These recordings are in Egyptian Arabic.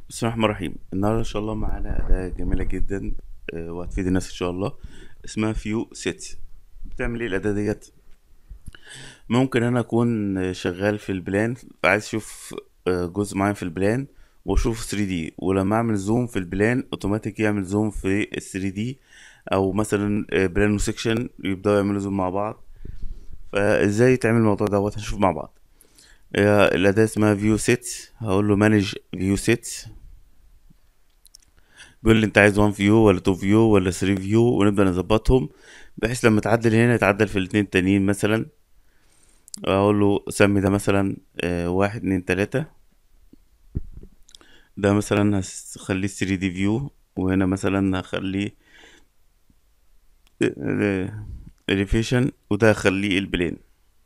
بسم الله الرحمن الرحيم النهارده ان شاء الله معانا اداة جميلة جدا آه، وهتفيد الناس ان شاء الله اسمها فيو سيت بتعمل ايه الاداة ديت ممكن انا اكون آه، شغال في البلان عايز اشوف آه، جزء معين في البلان واشوف 3D ولما اعمل زوم في البلان اوتوماتيك يعمل زوم في ال 3D او مثلا آه، بلان وسكشن يبداوا يعملوا زوم مع بعض فازاي يتعمل الموضوع دوت هنشوف مع بعض آه، الاداة اسمها فيو سيت هقول له مانج فيو سيت بيقول لي انت عايز 1 فيو ولا 2 فيو ولا 3 فيو ونبدأ نظبطهم بحيث لما تعدل هنا يتعدل في الاتنين التانيين مثلا اقول له سمي ده مثلا آه، واحد اتنين تلاتة ده مثلا هخليه 3 دي فيو وهنا مثلا هخليه اليفيشن وده هخليه البلين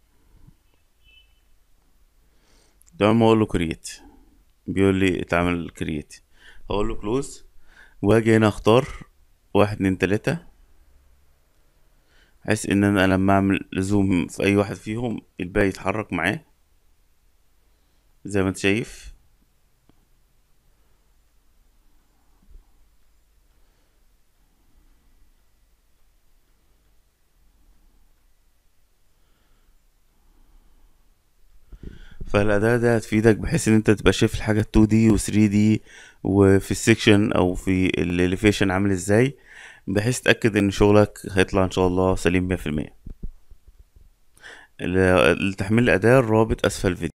تمام اقول له كرييت بيقول لي اتعمل كرييت هقول له كلوز واجي هنا اختار واحد اتنين تلاتة بحيث ان انا لما اعمل زوم في اي واحد فيهم الباقي يتحرك معاه زي ما انت شايف فالأداة دي هتفيدك بحيث إن أنت تبقى شايف الحاجة 2D و 3D وفي السكشن أو في الإليفيشن عامل إزاي بحيث تتأكد إن شغلك هيطلع إن شاء الله سليم مية في المية لتحميل الأداة الرابط أسفل الفيديو